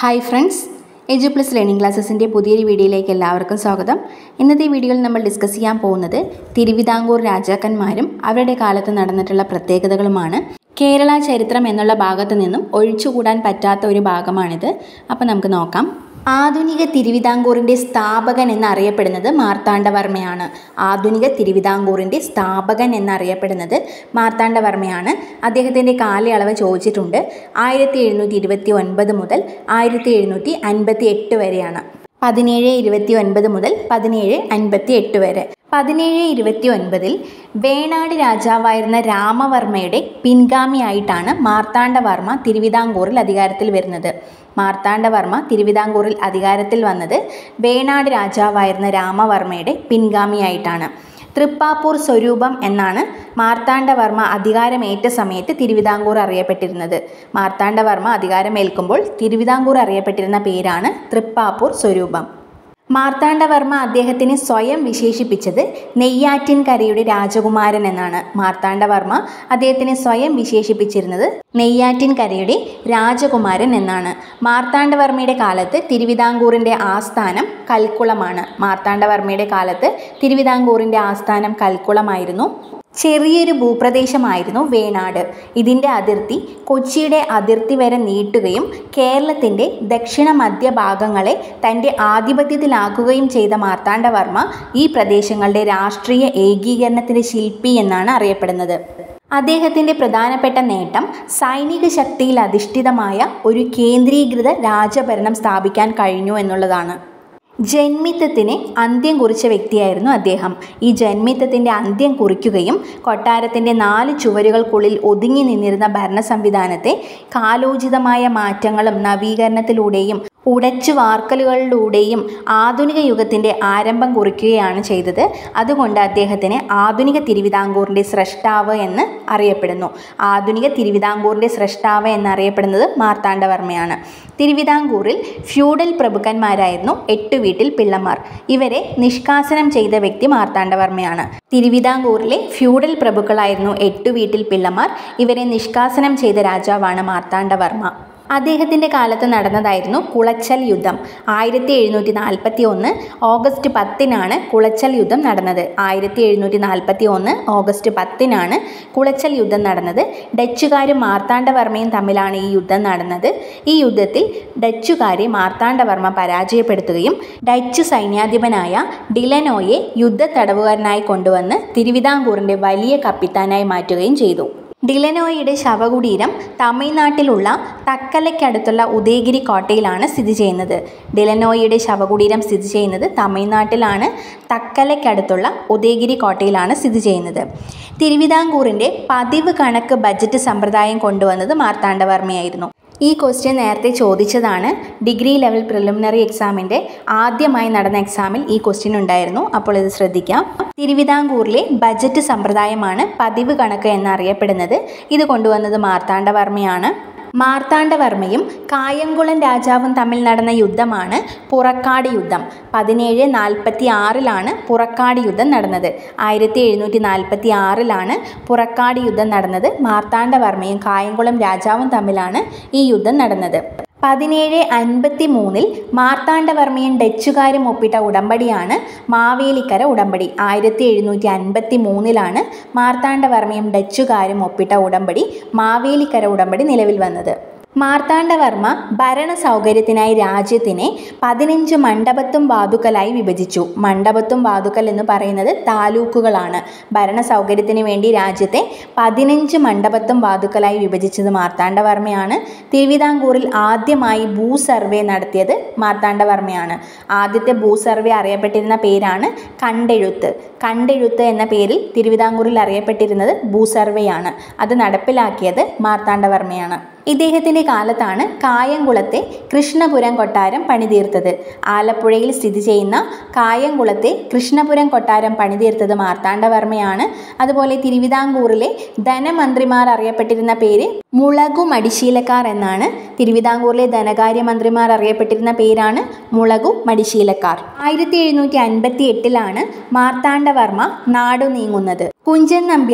hi friends Edu Plus Learning ക്ലാസ്സസിൻ്റെ പുതിയൊരു വീഡിയോയിലേക്ക് എല്ലാവർക്കും സ്വാഗതം ഇന്നത്തെ വീഡിയോയിൽ നമ്മൾ ഡിസ്കസ് ചെയ്യാൻ പോകുന്നത് തിരുവിതാംകൂർ രാജാക്കന്മാരും അവരുടെ കാലത്ത് നടന്നിട്ടുള്ള പ്രത്യേകതകളുമാണ് കേരള ചരിത്രം എന്നുള്ള ഭാഗത്ത് നിന്നും ഒഴിച്ചുകൂടാൻ പറ്റാത്ത ഒരു ഭാഗമാണിത് അപ്പോൾ നമുക്ക് നോക്കാം ആധുനിക തിരുവിതാംകൂറിൻ്റെ സ്ഥാപകൻ എന്നറിയപ്പെടുന്നത് മാർത്താണ്ഡവർമ്മയാണ് ആധുനിക തിരുവിതാംകൂറിൻ്റെ സ്ഥാപകൻ എന്നറിയപ്പെടുന്നത് മാർത്താണ്ഡവർമ്മയാണ് അദ്ദേഹത്തിൻ്റെ കാലയളവ് ചോദിച്ചിട്ടുണ്ട് ആയിരത്തി എഴുന്നൂറ്റി ഇരുപത്തി ഒൻപത് മുതൽ ആയിരത്തി എഴുന്നൂറ്റി അൻപത്തി എട്ട് വരെയാണ് പതിനേഴ് ഇരുപത്തി ഒൻപത് മുതൽ പതിനേഴ് അൻപത്തി എട്ട് വരെ പതിനേഴ് ഇരുപത്തി ഒൻപതിൽ വേണാട് രാജാവായിരുന്ന രാമവർമ്മയുടെ പിൻഗാമിയായിട്ടാണ് മാർത്താണ്ഡവർമ്മ തിരുവിതാംകൂറിൽ അധികാരത്തിൽ വരുന്നത് മാർത്താണ്ഡവർമ്മ തിരുവിതാംകൂറിൽ അധികാരത്തിൽ വന്നത് വേണാട് രാജാവായിരുന്ന രാമവർമ്മയുടെ പിൻഗാമിയായിട്ടാണ് തൃപ്പാപ്പൂർ സ്വരൂപം എന്നാണ് മാർത്താണ്ഡവർമ്മ അധികാരമേറ്റ സമയത്ത് തിരുവിതാംകൂർ അറിയപ്പെട്ടിരുന്നത് മാർത്താണ്ഡവർമ്മ അധികാരമേൽക്കുമ്പോൾ തിരുവിതാംകൂർ അറിയപ്പെട്ടിരുന്ന പേരാണ് തൃപ്പാപ്പൂർ സ്വരൂപം മാർത്താണ്ഡവർമ്മ അദ്ദേഹത്തിന് സ്വയം വിശേഷിപ്പിച്ചത് നെയ്യാറ്റിൻകരയുടെ രാജകുമാരൻ എന്നാണ് മാർത്താണ്ഡവർമ്മ അദ്ദേഹത്തിന് സ്വയം വിശേഷിപ്പിച്ചിരുന്നത് നെയ്യാറ്റിൻകരയുടെ രാജകുമാരൻ എന്നാണ് മാർത്താണ്ഡവർമ്മയുടെ കാലത്ത് തിരുവിതാംകൂറിൻ്റെ ആസ്ഥാനം കൽക്കുളമാണ് മാർത്താണ്ഡവർമ്മയുടെ കാലത്ത് തിരുവിതാംകൂറിൻ്റെ ആസ്ഥാനം കൽക്കുളമായിരുന്നു ചെറിയൊരു ഭൂപ്രദേശമായിരുന്നു വേണാട് ഇതിൻ്റെ അതിർത്തി കൊച്ചിയുടെ അതിർത്തി വരെ നീട്ടുകയും കേരളത്തിൻ്റെ ദക്ഷിണ മധ്യ ഭാഗങ്ങളെ തൻ്റെ ആധിപത്യത്തിലാക്കുകയും ചെയ്ത മാർത്താണ്ഡവർമ്മ ഈ പ്രദേശങ്ങളുടെ രാഷ്ട്രീയ ഏകീകരണത്തിൻ്റെ ശില്പി എന്നാണ് അറിയപ്പെടുന്നത് അദ്ദേഹത്തിൻ്റെ പ്രധാനപ്പെട്ട നേട്ടം സൈനിക ശക്തിയിൽ അധിഷ്ഠിതമായ ഒരു കേന്ദ്രീകൃത രാജഭരണം സ്ഥാപിക്കാൻ കഴിഞ്ഞു എന്നുള്ളതാണ് ജന്മിത്തത്തിന് അന്ത്യം കുറിച്ച വ്യക്തിയായിരുന്നു അദ്ദേഹം ഈ ജന്മിത്തത്തിൻ്റെ അന്ത്യം കുറിക്കുകയും കൊട്ടാരത്തിൻ്റെ നാല് ചുവരുകൾക്കുള്ളിൽ ഒതുങ്ങി നിന്നിരുന്ന ഭരണ സംവിധാനത്തെ കാലോചിതമായ മാറ്റങ്ങളും നവീകരണത്തിലൂടെയും ഉടച്ചു വാർക്കലുകളിലൂടെയും ആധുനിക യുഗത്തിൻ്റെ ആരംഭം കുറിക്കുകയാണ് ചെയ്തത് അതുകൊണ്ട് അദ്ദേഹത്തിന് ആധുനിക തിരുവിതാംകൂറിൻ്റെ സ്രഷ്ടാവ് എന്ന് അറിയപ്പെടുന്നു ആധുനിക തിരുവിതാംകൂറിൻ്റെ സ്രഷ്ടാവ് എന്നറിയപ്പെടുന്നത് മാർത്താണ്ഡവർമ്മയാണ് തിരുവിതാംകൂറിൽ ഫ്യൂഡൽ പ്രഭുക്കന്മാരായിരുന്നു എട്ടു വീട്ടിൽ പിള്ളമാർ ഇവരെ നിഷ്കാസനം ചെയ്ത വ്യക്തി മാർത്താണ്ഡവർമ്മയാണ് തിരുവിതാംകൂറിലെ ഫ്യൂഡൽ പ്രഭുക്കളായിരുന്നു എട്ടു വീട്ടിൽ പിള്ളമാർ ഇവരെ നിഷ്കാസനം ചെയ്ത രാജാവാണ് മാർത്താണ്ഡവർമ്മ അദ്ദേഹത്തിൻ്റെ കാലത്ത് നടന്നതായിരുന്നു കുളച്ചൽ യുദ്ധം ആയിരത്തി എഴുന്നൂറ്റി നാൽപ്പത്തി ഒന്ന് ഓഗസ്റ്റ് പത്തിനാണ് കുളച്ചൽ യുദ്ധം നടന്നത് ആയിരത്തി എഴുന്നൂറ്റി നാൽപ്പത്തി ഒന്ന് ഓഗസ്റ്റ് പത്തിനാണ് കുളച്ചൽ യുദ്ധം നടന്നത് ഡച്ചുകാരും മാർത്താണ്ഡവർമ്മയും തമ്മിലാണ് ഈ യുദ്ധം നടന്നത് ഈ യുദ്ധത്തിൽ ഡച്ചുകാരെ മാർത്താണ്ഡവർമ്മ പരാജയപ്പെടുത്തുകയും ഡച്ച് സൈന്യാധിപനായ ഡിലനോയെ യുദ്ധ തടവുകാരനായി കൊണ്ടുവന്ന് തിരുവിതാംകൂറിൻ്റെ വലിയ കപ്പിത്താനായി മാറ്റുകയും ചെയ്തു ഡിലനോയുടെ ശവകുടീരം തമിഴ്നാട്ടിലുള്ള തക്കലയ്ക്കടുത്തുള്ള ഉദയഗിരി കോട്ടയിലാണ് സ്ഥിതി ചെയ്യുന്നത് ഡിലനോയുടെ ശവകുടീരം സ്ഥിതി ചെയ്യുന്നത് തമിഴ്നാട്ടിലാണ് തക്കലയ്ക്കടുത്തുള്ള ഉദയഗിരി കോട്ടയിലാണ് സ്ഥിതി ചെയ്യുന്നത് തിരുവിതാംകൂറിൻ്റെ പതിവ് കണക്ക് ബജറ്റ് സമ്പ്രദായം കൊണ്ടുവന്നത് മാർത്താണ്ഡവർമ്മയായിരുന്നു ഈ ക്വസ്റ്റ്യൻ നേരത്തെ ചോദിച്ചതാണ് ഡിഗ്രി ലെവൽ പ്രിലിമിനറി എക്സാമിൻ്റെ ആദ്യമായി നടന്ന എക്സാമിൽ ഈ ക്വസ്റ്റ്യൻ ഉണ്ടായിരുന്നു അപ്പോൾ ഇത് ശ്രദ്ധിക്കാം തിരുവിതാംകൂറിലെ ബജറ്റ് സമ്പ്രദായമാണ് പതിവ് കണക്ക് എന്നറിയപ്പെടുന്നത് ഇത് കൊണ്ടുവന്നത് മാർത്താണ്ഡവർമ്മയാണ് മാർത്താണ്ഡവർമ്മയും കായംകുളം രാജാവും തമ്മിൽ നടന്ന യുദ്ധമാണ് പുറക്കാട് യുദ്ധം പതിനേഴ് നാൽപ്പത്തി ആറിലാണ് പുറക്കാട് യുദ്ധം നടന്നത് ആയിരത്തി എഴുന്നൂറ്റി നാൽപ്പത്തി ആറിലാണ് പുറക്കാട് യുദ്ധം നടന്നത് മാർത്താണ്ഡവർമ്മയും കായംകുളം രാജാവും തമ്മിലാണ് ഈ യുദ്ധം നടന്നത് പതിനേഴ് അൻപത്തി മൂന്നിൽ മാർത്താണ്ഡവർമ്മയും ഡച്ചുകാരും ഒപ്പിട്ട ഉടമ്പടിയാണ് മാവേലിക്കര ഉടമ്പടി ആയിരത്തി എഴുന്നൂറ്റി അൻപത്തി മൂന്നിലാണ് മാർത്താണ്ഡവർമ്മയും ഡച്ചുകാരും ഒപ്പിട്ട ഉടമ്പടി മാവേലിക്കര ഉടമ്പടി നിലവിൽ വന്നത് മാർത്താണ്ഡവർമ്മ ഭരണ സൗകര്യത്തിനായി രാജ്യത്തിനെ പതിനഞ്ച് മണ്ഡപത്തും വാതുക്കലായി വിഭജിച്ചു മണ്ഡപത്തും വാതുക്കൽ എന്ന് പറയുന്നത് താലൂക്കുകളാണ് ഭരണ സൗകര്യത്തിന് വേണ്ടി രാജ്യത്തെ പതിനഞ്ച് മണ്ഡപത്തും വാതുക്കലായി വിഭജിച്ചത് മാർത്താണ്ഡവർമ്മയാണ് തിരുവിതാംകൂറിൽ ആദ്യമായി ഭൂ സർവേ നടത്തിയത് മാർത്താണ്ഡവർമ്മയാണ് ആദ്യത്തെ ഭൂ സർവേ അറിയപ്പെട്ടിരുന്ന പേരാണ് കണ്ടെഴുത്ത് കണ്ടെഴുത്ത് എന്ന പേരിൽ തിരുവിതാംകൂറിൽ അറിയപ്പെട്ടിരുന്നത് ഭൂ സർവേയാണ് അത് നടപ്പിലാക്കിയത് മാർത്താണ്ഡവർമ്മയാണ് ഇദ്ദേഹത്തിൻ്റെ കാലത്താണ് കായംകുളത്തെ കൃഷ്ണപുരം കൊട്ടാരം പണിതീർത്തത് ആലപ്പുഴയിൽ സ്ഥിതി ചെയ്യുന്ന കായംകുളത്തെ കൃഷ്ണപുരം കൊട്ടാരം പണിതീർത്തത് മാർത്താണ്ഡവർമ്മയാണ് അതുപോലെ തിരുവിതാംകൂറിലെ ധനമന്ത്രിമാർ അറിയപ്പെട്ടിരുന്ന പേര് മുളകു മടിശീലക്കാർ എന്നാണ് തിരുവിതാംകൂറിലെ ധനകാര്യമന്ത്രിമാർ അറിയപ്പെട്ടിരുന്ന പേരാണ് മുളകു മടിശീലക്കാർ ആയിരത്തി എഴുന്നൂറ്റി അൻപത്തി എട്ടിലാണ് മാർത്താണ്ഡവർമ്മ നാടു നീങ്ങുന്നത് കുഞ്ചൻ നമ്പ്യാരും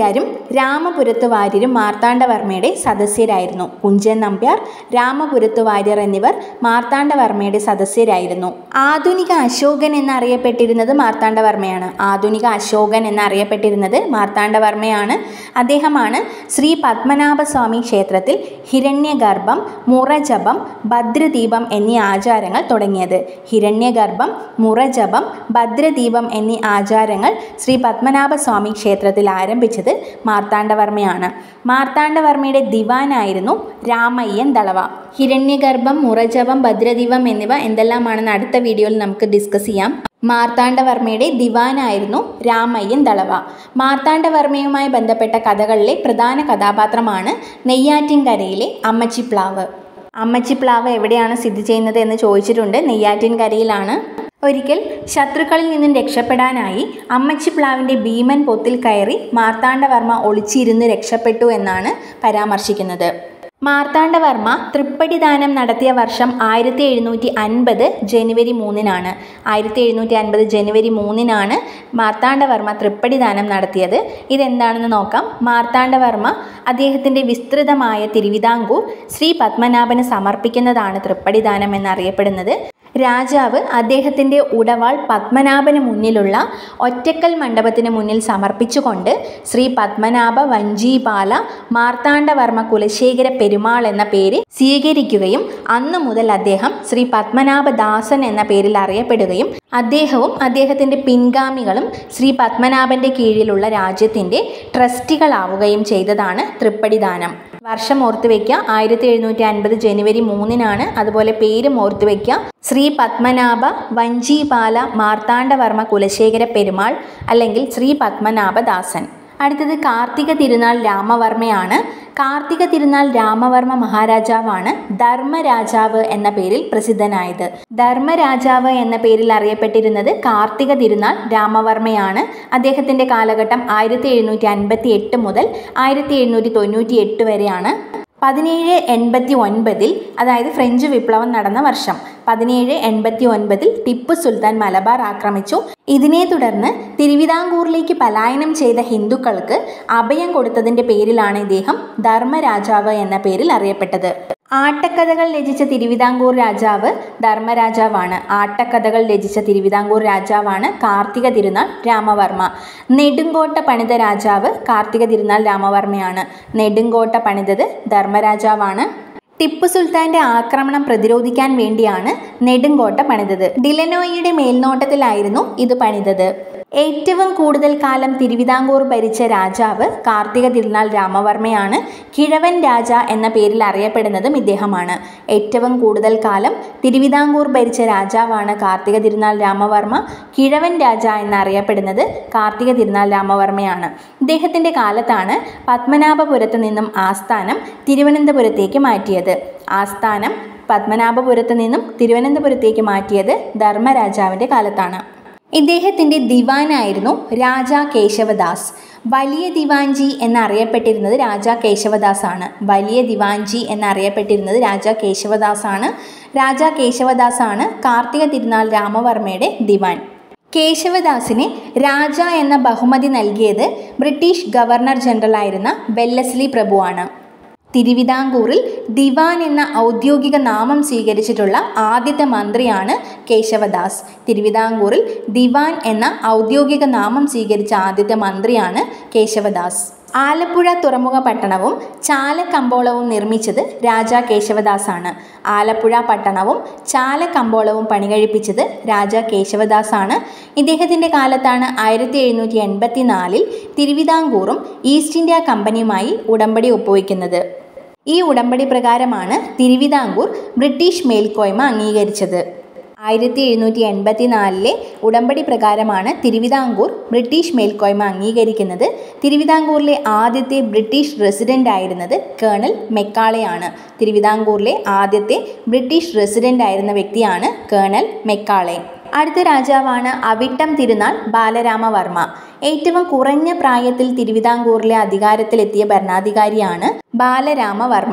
രാമപുരത്ത് വാര്യരും മാർത്താണ്ഡവർമ്മയുടെ സദസ്യരായിരുന്നു കുഞ്ചൻ നമ്പ്യാർ രാമപുരത്ത് വാര്യർ എന്നിവർ മാർത്താണ്ഡവർമ്മയുടെ സദസ്യരായിരുന്നു ആധുനിക അശോകൻ എന്നറിയപ്പെട്ടിരുന്നത് മാർത്താണ്ഡവർമ്മയാണ് ആധുനിക അശോകൻ എന്നറിയപ്പെട്ടിരുന്നത് മാർത്താണ്ഡവർമ്മയാണ് അദ്ദേഹമാണ് ശ്രീ പത്മനാഭസ്വാമി ക്ഷേത്രത്തിൽ ഹിരണ്യഗർഭം മുറജപം ഭദ്രദീപം എന്നീ ആചാരങ്ങൾ തുടങ്ങിയത് ഹിരണ്യഗർഭം മുറജപം ഭദ്രദീപം എന്നീ ആചാരങ്ങൾ ശ്രീ പത്മനാഭസ്വാമി ക്ഷേത്രത്തിൽ ആരംഭിച്ചത് മാർത്താണ്ഡവർമ്മയാണ് മാർത്താണ്ഡവർമ്മയുടെ ദിവാനായിരുന്നു രാമയ്യൻ ദളവ ഹിരണ്യഗർഭം മുറജപം ഭദ്രദീപം എന്നിവ എന്തെല്ലാമാണെന്ന് അടുത്ത വീഡിയോയിൽ നമുക്ക് ഡിസ്കസ് ചെയ്യാം മാർത്താണ്ഡവർമ്മയുടെ ദിവാനായിരുന്നു രാമയ്യൻ ദളവ മാർത്താണ്ഡവർമ്മയുമായി ബന്ധപ്പെട്ട കഥകളിലെ പ്രധാന കഥാപാത്രമാണ് നെയ്യാറ്റിൻകരയിലെ അമ്മച്ചിപ്ലാവ് അമ്മച്ചിപ്ലാവ് എവിടെയാണ് സ്ഥിതി ചെയ്യുന്നത് എന്ന് ചോദിച്ചിട്ടുണ്ട് നെയ്യാറ്റിൻകരയിലാണ് ഒരിക്കൽ ശത്രുക്കളിൽ നിന്നും രക്ഷപ്പെടാനായി അമ്മച്ചിപ്ലാവിൻ്റെ ഭീമൻ പൊത്തിൽ കയറി മാർത്താണ്ഡവർമ്മ ഒളിച്ചിരുന്ന് രക്ഷപ്പെട്ടു എന്നാണ് പരാമർശിക്കുന്നത് മാർത്താണ്ഡവർമ്മ തൃപ്പടി ദാനം നടത്തിയ വർഷം ആയിരത്തി എഴുന്നൂറ്റി അൻപത് ജനുവരി മൂന്നിനാണ് ആയിരത്തി എഴുന്നൂറ്റി അൻപത് ജനുവരി മൂന്നിനാണ് മാർത്താണ്ഡവർമ്മ തൃപ്പടി ദാനം നടത്തിയത് ഇതെന്താണെന്ന് നോക്കാം മാർത്താണ്ഡവർമ്മ അദ്ദേഹത്തിൻ്റെ വിസ്തൃതമായ തിരുവിതാംകൂർ ശ്രീ പത്മനാഭന് സമർപ്പിക്കുന്നതാണ് തൃപ്പടി ദാനം എന്നറിയപ്പെടുന്നത് രാജാവ് അദ്ദേഹത്തിൻ്റെ ഉടവാൾ പത്മനാഭന് മുന്നിലുള്ള ഒറ്റക്കൽ മണ്ഡപത്തിന് മുന്നിൽ സമർപ്പിച്ചുകൊണ്ട് ശ്രീ പത്മനാഭ വഞ്ചീപാല മാർത്താണ്ഡവർമ്മ കുലശേഖര പെരുമാൾ എന്ന പേര് സ്വീകരിക്കുകയും അന്നു മുതൽ അദ്ദേഹം ശ്രീ പത്മനാഭദാസൻ എന്ന പേരിൽ അറിയപ്പെടുകയും അദ്ദേഹവും അദ്ദേഹത്തിൻ്റെ പിൻഗാമികളും ശ്രീ പത്മനാഭൻ്റെ കീഴിലുള്ള രാജ്യത്തിൻ്റെ ട്രസ്റ്റികളാവുകയും ചെയ്തതാണ് തൃപ്പടിദാനം വർഷം ഓർത്തു വയ്ക്കുക ആയിരത്തി എഴുന്നൂറ്റി അൻപത് ജനുവരി മൂന്നിനാണ് അതുപോലെ പേരും ഓർത്തു വയ്ക്കുക ശ്രീ പത്മനാഭ വഞ്ചിപാല മാർത്താണ്ഡവർമ്മ കുലശേഖര പെരുമാൾ അല്ലെങ്കിൽ ശ്രീ പത്മനാഭദാസൻ അടുത്തത് കാർത്തിക തിരുനാൾ രാമവർമ്മയാണ് കാർത്തിക തിരുനാൾ രാമവർമ്മ മഹാരാജാവാണ് ധർമ്മരാജാവ് എന്ന പേരിൽ പ്രസിദ്ധനായത് ധർമ്മരാജാവ് എന്ന പേരിൽ അറിയപ്പെട്ടിരുന്നത് കാർത്തിക തിരുനാൾ രാമവർമ്മയാണ് അദ്ദേഹത്തിൻ്റെ കാലഘട്ടം ആയിരത്തി എഴുന്നൂറ്റി അൻപത്തി എട്ട് മുതൽ ആയിരത്തി എഴുന്നൂറ്റി തൊണ്ണൂറ്റി എട്ട് വരെയാണ് പതിനേഴ് എൺപത്തി ഒൻപതിൽ അതായത് ഫ്രഞ്ച് വിപ്ലവം നടന്ന വർഷം പതിനേഴ് എൺപത്തി ഒൻപതിൽ ടിപ്പു സുൽത്താൻ മലബാർ ആക്രമിച്ചു ഇതിനെ തുടർന്ന് തിരുവിതാംകൂറിലേക്ക് പലായനം ചെയ്ത ഹിന്ദുക്കൾക്ക് അഭയം കൊടുത്തതിൻ്റെ പേരിലാണ് ഇദ്ദേഹം ധർമ്മരാജാവ് എന്ന പേരിൽ അറിയപ്പെട്ടത് ആട്ടക്കഥകൾ രചിച്ച തിരുവിതാംകൂർ രാജാവ് ധർമ്മരാജാവാണ് ആട്ടക്കഥകൾ രചിച്ച തിരുവിതാംകൂർ രാജാവാണ് കാർത്തിക തിരുനാൾ രാമവർമ്മ നെടുങ്കോട്ട പണിത രാജാവ് കാർത്തിക തിരുനാൾ രാമവർമ്മയാണ് നെടുങ്കോട്ട പണിതത് ധർമ്മരാജാവാണ് ടിപ്പു സുൽത്താന്റെ ആക്രമണം പ്രതിരോധിക്കാൻ വേണ്ടിയാണ് നെടുങ്കോട്ട പണിതത് ഡിലനോയിയുടെ മേൽനോട്ടത്തിലായിരുന്നു ഇത് പണിതത് ഏറ്റവും കൂടുതൽ കാലം തിരുവിതാംകൂർ ഭരിച്ച രാജാവ് കാർത്തിക തിരുനാൾ രാമവർമ്മയാണ് കിഴവൻ രാജ എന്ന പേരിൽ അറിയപ്പെടുന്നതും ഇദ്ദേഹമാണ് ഏറ്റവും കൂടുതൽ കാലം തിരുവിതാംകൂർ ഭരിച്ച രാജാവാണ് കാർത്തിക തിരുനാൾ രാമവർമ്മ കിഴവൻ രാജ എന്നറിയപ്പെടുന്നത് കാർത്തിക തിരുനാൾ രാമവർമ്മയാണ് ഇദ്ദേഹത്തിൻ്റെ കാലത്താണ് പത്മനാഭപുരത്ത് നിന്നും ആസ്ഥാനം തിരുവനന്തപുരത്തേക്ക് മാറ്റിയത് ആസ്ഥാനം പത്മനാഭപുരത്ത് നിന്നും തിരുവനന്തപുരത്തേക്ക് മാറ്റിയത് ധർമ്മരാജാവിൻ്റെ കാലത്താണ് ഇദ്ദേഹത്തിൻ്റെ ദിവാനായിരുന്നു രാജാ കേശവദാസ് വലിയ ദിവാൻജി എന്നറിയപ്പെട്ടിരുന്നത് രാജാ കേശവദാസ് ആണ് വലിയ ദിവാൻജി എന്നറിയപ്പെട്ടിരുന്നത് രാജാ കേശവദാസ് ആണ് രാജാ കേശവദാസ് ആണ് കാർത്തിക തിരുനാൾ രാമവർമ്മയുടെ ദിവാൻ കേശവദാസിന് രാജ എന്ന ബഹുമതി നൽകിയത് ബ്രിട്ടീഷ് ഗവർണർ ജനറൽ ആയിരുന്ന വെല്ലസ്ലി പ്രഭുവാണ് തിരുവിതാംകൂറിൽ ദിവാൻ എന്ന ഔദ്യോഗിക നാമം സ്വീകരിച്ചിട്ടുള്ള ആദ്യത്തെ മന്ത്രിയാണ് കേശവദാസ് തിരുവിതാംകൂറിൽ ദിവാൻ എന്ന ഔദ്യോഗിക നാമം സ്വീകരിച്ച ആദ്യത്തെ മന്ത്രിയാണ് കേശവദാസ് ആലപ്പുഴ തുറമുഖ പട്ടണവും ചാലക്കമ്പോളവും നിർമ്മിച്ചത് രാജാ കേശവദാസാണ് ആലപ്പുഴ പട്ടണവും ചാലക്കമ്പോളവും പണികഴിപ്പിച്ചത് രാജാ കേശവദാസാണ് ഇദ്ദേഹത്തിൻ്റെ കാലത്താണ് ആയിരത്തി എഴുന്നൂറ്റി എൺപത്തി നാലിൽ തിരുവിതാംകൂറും ഈസ്റ്റ് ഇന്ത്യ കമ്പനിയുമായി ഉടമ്പടി ഒപ്പുവയ്ക്കുന്നത് ഈ ഉടമ്പടി പ്രകാരമാണ് തിരുവിതാംകൂർ ബ്രിട്ടീഷ് മേൽക്കോയ്മ അംഗീകരിച്ചത് ആയിരത്തി എഴുന്നൂറ്റി എൺപത്തി നാലിലെ ഉടമ്പടി പ്രകാരമാണ് തിരുവിതാംകൂർ ബ്രിട്ടീഷ് മേൽക്കോയ്മ അംഗീകരിക്കുന്നത് തിരുവിതാംകൂറിലെ ആദ്യത്തെ ബ്രിട്ടീഷ് റെസിഡൻ്റ് ആയിരുന്നത് കേണൽ മെക്കാളെയാണ് തിരുവിതാംകൂറിലെ ആദ്യത്തെ ബ്രിട്ടീഷ് റെസിഡൻ്റ് ആയിരുന്ന വ്യക്തിയാണ് കേണൽ മെക്കാളെ അടുത്ത രാജാവാണ് അവിട്ടം തിരുനാൾ ബാലരാമവർമ്മ ഏറ്റവും കുറഞ്ഞ പ്രായത്തിൽ തിരുവിതാംകൂറിലെ അധികാരത്തിലെത്തിയ ഭരണാധികാരിയാണ് ബാലരാമവർമ്മ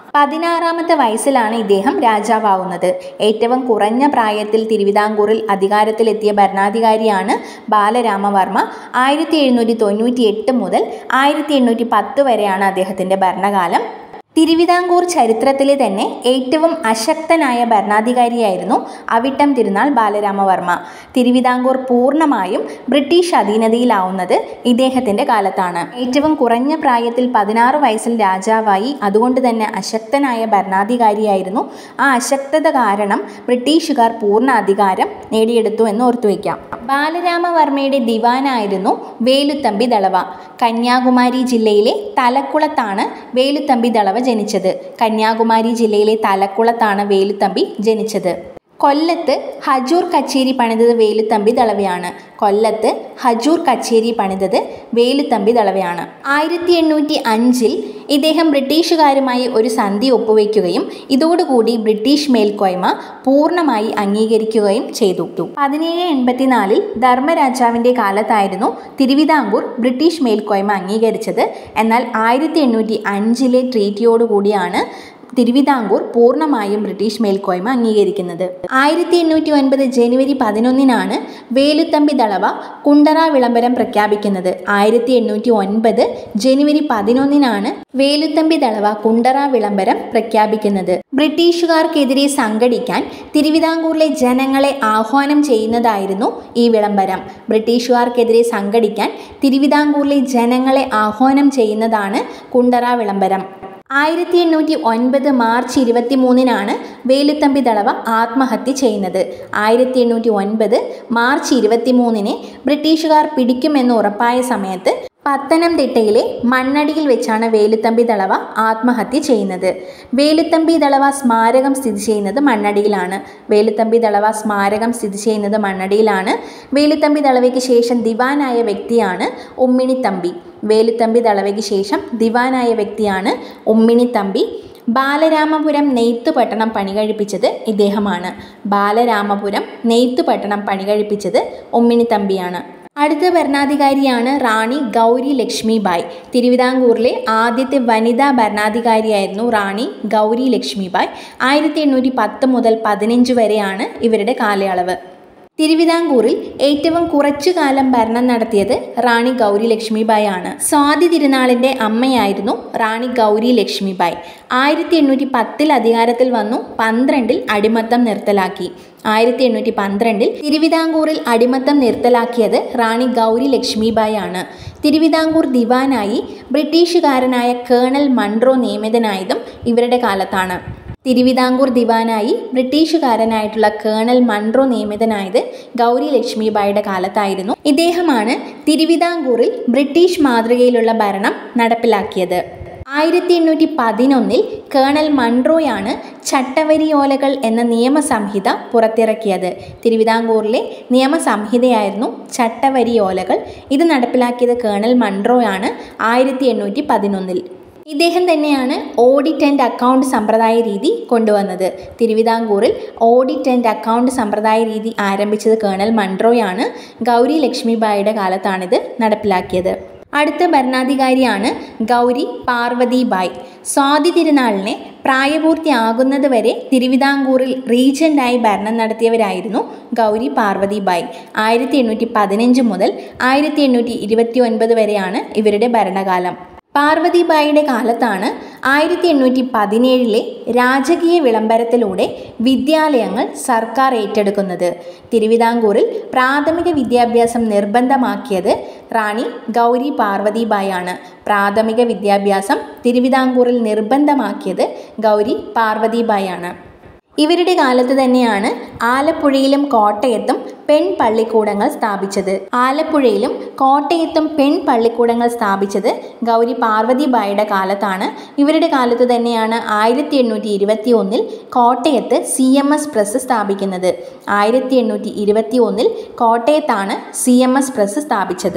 പതിനാറാമത്തെ വയസ്സിലാണ് ഇദ്ദേഹം രാജാവാവുന്നത് ഏറ്റവും കുറഞ്ഞ പ്രായത്തിൽ തിരുവിതാംകൂറിൽ അധികാരത്തിലെത്തിയ ഭരണാധികാരിയാണ് ബാലരാമവർമ്മ ആയിരത്തി എഴുന്നൂറ്റി തൊണ്ണൂറ്റി എട്ട് മുതൽ ആയിരത്തി എണ്ണൂറ്റി പത്ത് വരെയാണ് അദ്ദേഹത്തിൻ്റെ ഭരണകാലം തിരുവിതാംകൂർ ചരിത്രത്തിലെ തന്നെ ഏറ്റവും അശക്തനായ ഭരണാധികാരിയായിരുന്നു അവിട്ടം തിരുനാൾ ബാലരാമവർമ്മ തിരുവിതാംകൂർ പൂർണ്ണമായും ബ്രിട്ടീഷ് അധീനതയിലാവുന്നത് ഇദ്ദേഹത്തിൻ്റെ കാലത്താണ് ഏറ്റവും കുറഞ്ഞ പ്രായത്തിൽ പതിനാറ് വയസ്സിൽ രാജാവായി അതുകൊണ്ട് തന്നെ അശക്തനായ ഭരണാധികാരിയായിരുന്നു ആ അശക്തത കാരണം ബ്രിട്ടീഷുകാർ പൂർണ്ണ അധികാരം നേടിയെടുത്തു എന്ന് ഓർത്തുവയ്ക്കാം ബാലരാമവർമ്മയുടെ ദിവാനായിരുന്നു വേലുത്തമ്പി ദളവ കന്യാകുമാരി ജില്ലയിലെ തലക്കുളത്താണ് വേലുത്തമ്പി ദളവ ജനിച്ചത് കന്യാകുമാരി ജില്ലയിലെ തലക്കുളത്താണ് വേലുത്തമ്പി ജനിച്ചത് കൊല്ലത്ത് ഹജൂർ കച്ചേരി പണിതത് വേലുത്തമ്പി ദളവയാണ് കൊല്ലത്ത് ഹജൂർ കച്ചേരി പണിതത് വേലുത്തമ്പി ദളവയാണ് ആയിരത്തി എണ്ണൂറ്റി അഞ്ചിൽ ഇദ്ദേഹം ബ്രിട്ടീഷുകാരുമായി ഒരു സന്ധി ഒപ്പുവെക്കുകയും ഇതോടുകൂടി ബ്രിട്ടീഷ് മേൽക്കോയ്മ പൂർണ്ണമായി അംഗീകരിക്കുകയും ചെയ്തു പതിനേഴ് എൺപത്തിനാലിൽ ധർമ്മരാജാവിൻ്റെ കാലത്തായിരുന്നു തിരുവിതാംകൂർ ബ്രിട്ടീഷ് മേൽക്കോയ്മ അംഗീകരിച്ചത് എന്നാൽ ആയിരത്തി എണ്ണൂറ്റി അഞ്ചിലെ ട്രീറ്റിയോടുകൂടിയാണ് തിരുവിതാംകൂർ പൂർണ്ണമായും ബ്രിട്ടീഷ് മേൽക്കോയ്മ അംഗീകരിക്കുന്നത് ആയിരത്തി എണ്ണൂറ്റി ഒൻപത് ജനുവരി പതിനൊന്നിനാണ് വേലുത്തമ്പി ദളവ കുണ്ടറ വിളംബരം പ്രഖ്യാപിക്കുന്നത് ആയിരത്തി എണ്ണൂറ്റി ഒൻപത് ജനുവരി പതിനൊന്നിനാണ് വേലുത്തമ്പി ദളവ കുണ്ടറ വിളംബരം പ്രഖ്യാപിക്കുന്നത് ബ്രിട്ടീഷുകാർക്കെതിരെ സംഘടിക്കാൻ തിരുവിതാംകൂറിലെ ജനങ്ങളെ ആഹ്വാനം ചെയ്യുന്നതായിരുന്നു ഈ വിളംബരം ബ്രിട്ടീഷുകാർക്കെതിരെ സംഘടിക്കാൻ തിരുവിതാംകൂറിലെ ജനങ്ങളെ ആഹ്വാനം ചെയ്യുന്നതാണ് കുണ്ടറ വിളംബരം ആയിരത്തി എണ്ണൂറ്റി ഒൻപത് മാർച്ച് ഇരുപത്തി മൂന്നിനാണ് വേലുത്തമ്പി ദളവ ആത്മഹത്യ ചെയ്യുന്നത് ആയിരത്തി എണ്ണൂറ്റി ഒൻപത് മാർച്ച് ഇരുപത്തി മൂന്നിന് ബ്രിട്ടീഷുകാർ പിടിക്കുമെന്ന് ഉറപ്പായ സമയത്ത് പത്തനംതിട്ടയിലെ മണ്ണടിയിൽ വെച്ചാണ് വേലുത്തമ്പി ദളവ ആത്മഹത്യ ചെയ്യുന്നത് വേലുത്തമ്പി ദളവ സ്മാരകം സ്ഥിതി ചെയ്യുന്നത് മണ്ണടിയിലാണ് വേലുത്തമ്പി ദളവ സ്മാരകം സ്ഥിതി ചെയ്യുന്നത് മണ്ണടിയിലാണ് വേലുത്തമ്പി ദളവയ്ക്ക് ശേഷം ദിവാനായ വ്യക്തിയാണ് ഉമ്മിണിത്തമ്പി വേലുത്തമ്പി ദളവയ്ക്ക് ശേഷം ദിവാനായ വ്യക്തിയാണ് ഉമ്മിണിത്തമ്പി ബാലരാമപുരം നെയ്ത്ത് പട്ടണം പണികഴിപ്പിച്ചത് ഇദ്ദേഹമാണ് ബാലരാമപുരം നെയ്ത്ത് പട്ടണം പണികഴിപ്പിച്ചത് ഉമ്മിണിത്തമ്പിയാണ് അടുത്ത ഭരണാധികാരിയാണ് റാണി ഗൗരി ലക്ഷ്മിബായ് തിരുവിതാംകൂറിലെ ആദ്യത്തെ വനിതാ ഭരണാധികാരിയായിരുന്നു റാണി ഗൗരി ലക്ഷ്മിബായ് ആയിരത്തി എണ്ണൂറ്റി പത്ത് മുതൽ പതിനഞ്ച് വരെയാണ് ഇവരുടെ കാലയളവ് തിരുവിതാംകൂറിൽ ഏറ്റവും കുറച്ചു കാലം ഭരണം നടത്തിയത് റാണി ഗൗരി ലക്ഷ്മിബായി ആണ് സ്വാതി തിരുനാളിൻ്റെ അമ്മയായിരുന്നു റാണി ഗൗരി ലക്ഷ്മിബായി ആയിരത്തി എണ്ണൂറ്റി പത്തിൽ അധികാരത്തിൽ വന്നു പന്ത്രണ്ടിൽ അടിമത്തം നിർത്തലാക്കി ആയിരത്തി എണ്ണൂറ്റി പന്ത്രണ്ടിൽ തിരുവിതാംകൂറിൽ അടിമത്തം നിർത്തലാക്കിയത് റാണി ഗൗരി ലക്ഷ്മിബായി ആണ് തിരുവിതാംകൂർ ദിവാനായി ബ്രിട്ടീഷുകാരനായ കേണൽ മൺട്രോ നിയമിതനായതും ഇവരുടെ കാലത്താണ് തിരുവിതാംകൂർ ദിവാനായി ബ്രിട്ടീഷുകാരനായിട്ടുള്ള കേണൽ മൺട്രോ നിയമിതനായത് ഗൗരി ലക്ഷ്മിബായിയുടെ കാലത്തായിരുന്നു ഇദ്ദേഹമാണ് തിരുവിതാംകൂറിൽ ബ്രിട്ടീഷ് മാതൃകയിലുള്ള ഭരണം നടപ്പിലാക്കിയത് ആയിരത്തി എണ്ണൂറ്റി പതിനൊന്നിൽ കേണൽ മൺട്രോയാണ് ചട്ടവരിയോലകൾ എന്ന നിയമസംഹിത പുറത്തിറക്കിയത് തിരുവിതാംകൂറിലെ നിയമസംഹിതയായിരുന്നു ചട്ടവരിയോലകൾ ഇത് നടപ്പിലാക്കിയത് കേണൽ മൺട്രോയാണ് ആയിരത്തി എണ്ണൂറ്റി പതിനൊന്നിൽ ഇദ്ദേഹം തന്നെയാണ് ഓഡിറ്റ് ആൻഡ് അക്കൗണ്ട് സമ്പ്രദായ രീതി കൊണ്ടുവന്നത് തിരുവിതാംകൂറിൽ ഓഡിറ്റ് ആൻഡ് അക്കൗണ്ട് സമ്പ്രദായ രീതി ആരംഭിച്ചത് കേണൽ മൺട്രോയാണ് ഗൗരി ലക്ഷ്മിബായിയുടെ കാലത്താണിത് നടപ്പിലാക്കിയത് അടുത്ത ഭരണാധികാരിയാണ് ഗൗരി പാർവതി ബായ് സ്വാതി തിരുനാളിനെ പ്രായപൂർത്തിയാകുന്നത് വരെ തിരുവിതാംകൂറിൽ റീജൻ്റായി ഭരണം നടത്തിയവരായിരുന്നു ഗൗരി പാർവതി ബായ് ആയിരത്തി എണ്ണൂറ്റി പതിനഞ്ച് മുതൽ ആയിരത്തി എണ്ണൂറ്റി ഇരുപത്തി ഒൻപത് വരെയാണ് ഇവരുടെ ഭരണകാലം പാർവതിബായിയുടെ കാലത്താണ് ആയിരത്തി എണ്ണൂറ്റി പതിനേഴിലെ രാജകീയ വിളംബരത്തിലൂടെ വിദ്യാലയങ്ങൾ സർക്കാർ ഏറ്റെടുക്കുന്നത് തിരുവിതാംകൂറിൽ പ്രാഥമിക വിദ്യാഭ്യാസം നിർബന്ധമാക്കിയത് റാണി ഗൗരി പാർവതിബായി ആണ് പ്രാഥമിക വിദ്യാഭ്യാസം തിരുവിതാംകൂറിൽ നിർബന്ധമാക്കിയത് ഗൗരി പാർവതിബായി ആണ് ഇവരുടെ കാലത്ത് തന്നെയാണ് ആലപ്പുഴയിലും കോട്ടയത്തും പെൺ പള്ളിക്കൂടങ്ങൾ സ്ഥാപിച്ചത് ആലപ്പുഴയിലും കോട്ടയത്തും പെൺ പള്ളിക്കൂടങ്ങൾ സ്ഥാപിച്ചത് ഗൗരി പാർവതിബായിയുടെ കാലത്താണ് ഇവരുടെ കാലത്ത് തന്നെയാണ് ആയിരത്തി എണ്ണൂറ്റി ഇരുപത്തി ഒന്നിൽ കോട്ടയത്ത് സി എം എസ് പ്രസ് സ്ഥാപിക്കുന്നത് ആയിരത്തി എണ്ണൂറ്റി ഇരുപത്തി ഒന്നിൽ കോട്ടയത്താണ് സി എം എസ് പ്രസ് സ്ഥാപിച്ചത്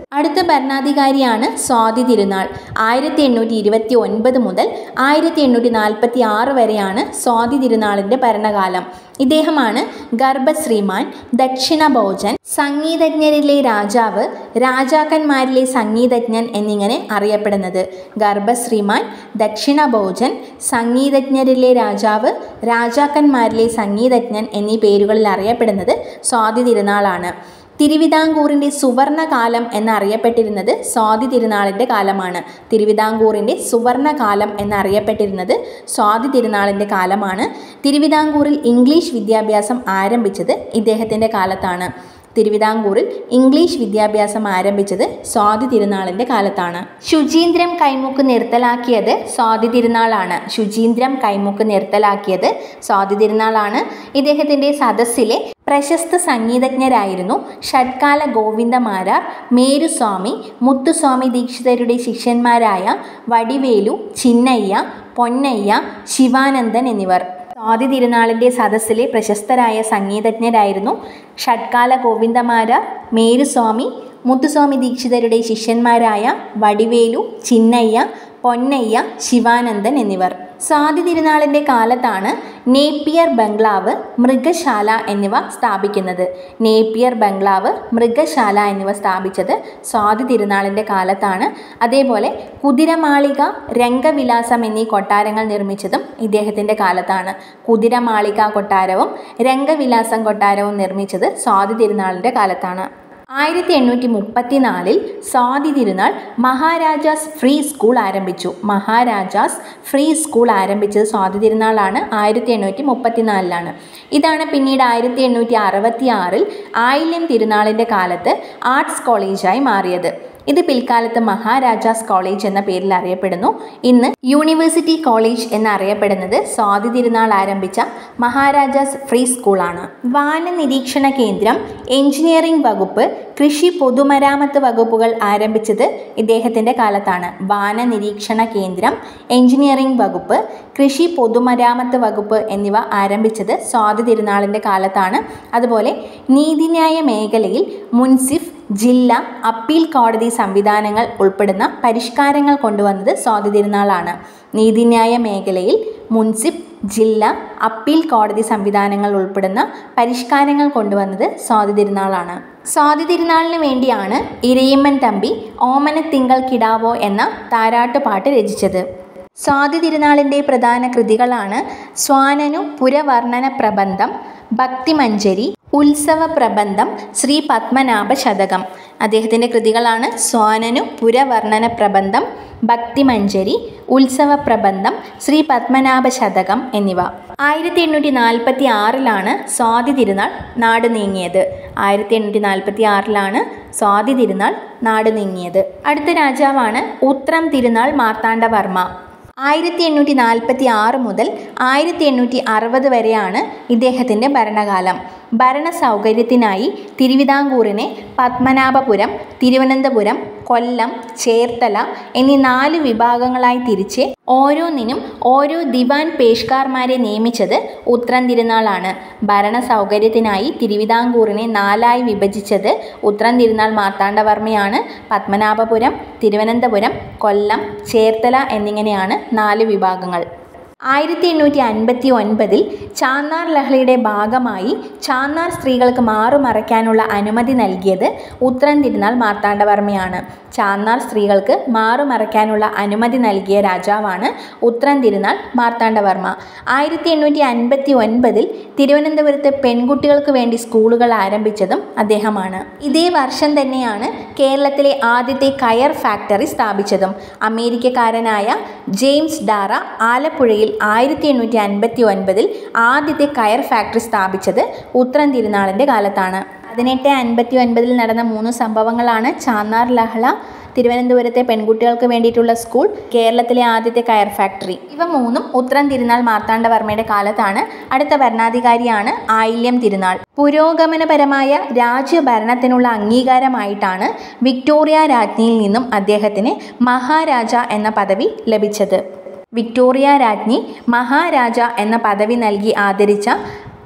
അടുത്ത ഭരണാധികാരിയാണ് സ്വാതി തിരുനാൾ ആയിരത്തി എണ്ണൂറ്റി ഇരുപത്തി ഒൻപത് മുതൽ ആയിരത്തി എണ്ണൂറ്റി നാൽപ്പത്തി ആറ് വരെയാണ് സ്വാതി തിരുനാളിൻ്റെ ഭരണകാലം ഇദ്ദേഹമാണ് ഗർഭശ്രീമാൻ ദക്ഷിണ ഭോജൻ സംഗീതജ്ഞരിലെ രാജാവ് രാജാക്കന്മാരിലെ സംഗീതജ്ഞൻ എന്നിങ്ങനെ അറിയപ്പെടുന്നത് ഗർഭശ്രീമാൻ ദക്ഷിണ ഭോജൻ സംഗീതജ്ഞരിലെ രാജാവ് രാജാക്കന്മാരിലെ സംഗീതജ്ഞൻ എന്നീ പേരുകളിൽ അറിയപ്പെടുന്നത് സ്വാതി തിരുനാളാണ് തിരുവിതാംകൂറിൻ്റെ സുവർണകാലം എന്നറിയപ്പെട്ടിരുന്നത് സ്വാതി തിരുനാളിൻ്റെ കാലമാണ് തിരുവിതാംകൂറിൻ്റെ സുവർണകാലം എന്നറിയപ്പെട്ടിരുന്നത് സ്വാതി തിരുനാളിൻ്റെ കാലമാണ് തിരുവിതാംകൂറിൽ ഇംഗ്ലീഷ് വിദ്യാഭ്യാസം ആരംഭിച്ചത് ഇദ്ദേഹത്തിൻ്റെ കാലത്താണ് തിരുവിതാംകൂറിൽ ഇംഗ്ലീഷ് വിദ്യാഭ്യാസം ആരംഭിച്ചത് സ്വാതി തിരുനാളിൻ്റെ കാലത്താണ് ശുചീന്ദ്രം കൈമുക്ക് നിർത്തലാക്കിയത് സ്വാതി തിരുനാളാണ് ശുചീന്ദ്രം കൈമുക്ക് നിർത്തലാക്കിയത് സ്വാതി തിരുനാളാണ് ഇദ്ദേഹത്തിൻ്റെ സദസ്സിലെ പ്രശസ്ത സംഗീതജ്ഞരായിരുന്നു ഷഡ്കാല ഗോവിന്ദമാരാർ മേരുസ്വാമി മുത്തുസ്വാമി ദീക്ഷിതരുടെ ശിഷ്യന്മാരായ വടിവേലു ചിന്നയ്യ പൊന്നയ്യ ശിവാനന്ദൻ എന്നിവർ സ്വാതി തിരുനാളിൻ്റെ സദസ്സിലെ പ്രശസ്തരായ സംഗീതജ്ഞരായിരുന്നു ഷഡ്കാല ഗോവിന്ദമാരാർ മേരുസ്വാമി മുത്തുസ്വാമി ദീക്ഷിതരുടെ ശിഷ്യന്മാരായ വടിവേലു ചിന്നയ്യ പൊന്നയ്യ ശിവാനന്ദൻ എന്നിവർ സ്വാതി തിരുനാളിൻ്റെ കാലത്താണ് നേപ്പിയർ ബംഗ്ലാവ് മൃഗശാല എന്നിവ സ്ഥാപിക്കുന്നത് നേപ്പിയർ ബംഗ്ലാവ് മൃഗശാല എന്നിവ സ്ഥാപിച്ചത് സ്വാതി തിരുനാളിൻ്റെ കാലത്താണ് അതേപോലെ കുതിരമാളിക രംഗവിലാസം എന്നീ കൊട്ടാരങ്ങൾ നിർമ്മിച്ചതും ഇദ്ദേഹത്തിൻ്റെ കാലത്താണ് കുതിരമാളിക കൊട്ടാരവും രംഗവിലാസം കൊട്ടാരവും നിർമ്മിച്ചത് സ്വാതി തിരുനാളിൻ്റെ കാലത്താണ് ആയിരത്തി എണ്ണൂറ്റി മുപ്പത്തിനാലിൽ സ്വാതി തിരുനാൾ മഹാരാജാസ് ഫ്രീ സ്കൂൾ ആരംഭിച്ചു മഹാരാജാസ് ഫ്രീ സ്കൂൾ ആരംഭിച്ചത് സ്വാതി തിരുനാളാണ് ആയിരത്തി എണ്ണൂറ്റി മുപ്പത്തിനാലിലാണ് ഇതാണ് പിന്നീട് ആയിരത്തി എണ്ണൂറ്റി അറുപത്തി ആറിൽ ആയില്യം തിരുനാളിൻ്റെ കാലത്ത് ആർട്സ് കോളേജായി മാറിയത് ഇത് പിൽക്കാലത്ത് മഹാരാജാസ് കോളേജ് എന്ന പേരിൽ അറിയപ്പെടുന്നു ഇന്ന് യൂണിവേഴ്സിറ്റി കോളേജ് എന്നറിയപ്പെടുന്നത് സ്വാതി തിരുനാൾ ആരംഭിച്ച മഹാരാജാസ് ഫ്രീ സ്കൂളാണ് വാന നിരീക്ഷണ കേന്ദ്രം എഞ്ചിനീയറിംഗ് വകുപ്പ് കൃഷി പൊതുമരാമത്ത് വകുപ്പുകൾ ആരംഭിച്ചത് ഇദ്ദേഹത്തിൻ്റെ കാലത്താണ് വാന നിരീക്ഷണ കേന്ദ്രം എഞ്ചിനീയറിംഗ് വകുപ്പ് കൃഷി പൊതുമരാമത്ത് വകുപ്പ് എന്നിവ ആരംഭിച്ചത് സ്വാതി തിരുനാളിൻ്റെ കാലത്താണ് അതുപോലെ നീതിന്യായ മേഖലയിൽ മുൻസിഫ് ജില്ല അപ്പീൽ കോടതി സംവിധാനങ്ങൾ ഉൾപ്പെടുന്ന പരിഷ്കാരങ്ങൾ കൊണ്ടുവന്നത് സ്വാതി തിരുനാളാണ് നീതിന്യായ മേഖലയിൽ മുൻസിഫ് ജില്ല അപ്പീൽ കോടതി സംവിധാനങ്ങൾ ഉൾപ്പെടുന്ന പരിഷ്കാരങ്ങൾ കൊണ്ടുവന്നത് സ്വാതി തിരുനാളാണ് സ്വാതി തിരുനാളിന് വേണ്ടിയാണ് ഇരയിമ്മൻ തമ്പി ഓമനത്തിങ്കൾ കിടാവോ എന്ന താരാട്ടുപാട്ട് രചിച്ചത് സ്വാതി തിരുനാളിൻ്റെ പ്രധാന കൃതികളാണ് സ്വാനനു പുരവർണ്ണന പ്രബന്ധം ഭക്തിമഞ്ജരി ഉത്സവ പ്രബന്ധം ശ്രീ പത്മനാഭ ശതകം അദ്ദേഹത്തിൻ്റെ കൃതികളാണ് സ്വാനനു പുരവർണ്ണന പ്രബന്ധം ഭക്തിമഞ്ജരി ഉത്സവ പ്രബന്ധം ശ്രീ പത്മനാഭ ശതകം എന്നിവ ആയിരത്തി എണ്ണൂറ്റി നാൽപ്പത്തി ആറിലാണ് സ്വാതി തിരുനാൾ നാട് നീങ്ങിയത് ആയിരത്തി എണ്ണൂറ്റി നാൽപ്പത്തി ആറിലാണ് സ്വാതി തിരുനാൾ നാട് നീങ്ങിയത് അടുത്ത രാജാവാണ് ഉത്രം തിരുനാൾ മാർത്താണ്ഡവർമ്മ ആയിരത്തി എണ്ണൂറ്റി നാൽപ്പത്തി ആറ് മുതൽ ആയിരത്തി എണ്ണൂറ്റി അറുപത് വരെയാണ് ഇദ്ദേഹത്തിൻ്റെ ഭരണകാലം ഭരണ സൗകര്യത്തിനായി തിരുവിതാംകൂറിനെ പത്മനാഭപുരം തിരുവനന്തപുരം കൊല്ലം ചേർത്തല എന്നീ നാല് വിഭാഗങ്ങളായി തിരിച്ച് ഓരോന്നിനും ഓരോ ദിവാൻ പേഷ്കാർമാരെ നിയമിച്ചത് ഉത്രം തിരുനാളാണ് ഭരണ സൗകര്യത്തിനായി തിരുവിതാംകൂറിനെ നാലായി വിഭജിച്ചത് ഉത്രം തിരുനാൾ മാർത്താണ്ഡവർമ്മയാണ് പത്മനാഭപുരം തിരുവനന്തപുരം കൊല്ലം ചേർത്തല എന്നിങ്ങനെയാണ് നാല് വിഭാഗങ്ങൾ ആയിരത്തി എണ്ണൂറ്റി അൻപത്തി ഒൻപതിൽ ചാന്നാർ ലഹളയുടെ ഭാഗമായി ചാന്നാർ സ്ത്രീകൾക്ക് മാറുമറയ്ക്കാനുള്ള അനുമതി നൽകിയത് ഉത്രം തിരുനാൾ മാർത്താണ്ഡവർമ്മയാണ് ചാന്നാർ സ്ത്രീകൾക്ക് മാറുമറയ്ക്കാനുള്ള അനുമതി നൽകിയ രാജാവാണ് ഉത്രം തിരുനാൾ മാർത്താണ്ഡവർമ്മ ആയിരത്തി എണ്ണൂറ്റി അൻപത്തി ഒൻപതിൽ തിരുവനന്തപുരത്ത് പെൺകുട്ടികൾക്ക് വേണ്ടി സ്കൂളുകൾ ആരംഭിച്ചതും അദ്ദേഹമാണ് ഇതേ വർഷം തന്നെയാണ് കേരളത്തിലെ ആദ്യത്തെ കയർ ഫാക്ടറി സ്ഥാപിച്ചതും അമേരിക്കക്കാരനായ ജെയിംസ് ഡാറ ആലപ്പുഴയിൽ ആയിരത്തി എണ്ണൂറ്റി അൻപത്തി ഒൻപതിൽ ആദ്യത്തെ കയർ ഫാക്ടറി സ്ഥാപിച്ചത് ഉത്രം തിരുനാളിൻ്റെ കാലത്താണ് പതിനെട്ട് അൻപത്തി ഒൻപതിൽ നടന്ന മൂന്ന് സംഭവങ്ങളാണ് ചാന്നാർ ലഹള തിരുവനന്തപുരത്തെ പെൺകുട്ടികൾക്ക് വേണ്ടിയിട്ടുള്ള സ്കൂൾ കേരളത്തിലെ ആദ്യത്തെ കയർ ഫാക്ടറി ഇവ മൂന്നും ഉത്രം തിരുനാൾ മാർത്താണ്ഡവർമ്മയുടെ കാലത്താണ് അടുത്ത ഭരണാധികാരിയാണ് ആയില്യം തിരുനാൾ പുരോഗമനപരമായ രാജ്യഭരണത്തിനുള്ള അംഗീകാരമായിട്ടാണ് വിക്ടോറിയ രാജ്ഞിയിൽ നിന്നും അദ്ദേഹത്തിന് മഹാരാജ എന്ന പദവി ലഭിച്ചത് വിക്ടോറിയ രാജ്ഞി മഹാരാജ എന്ന പദവി നൽകി ആദരിച്ച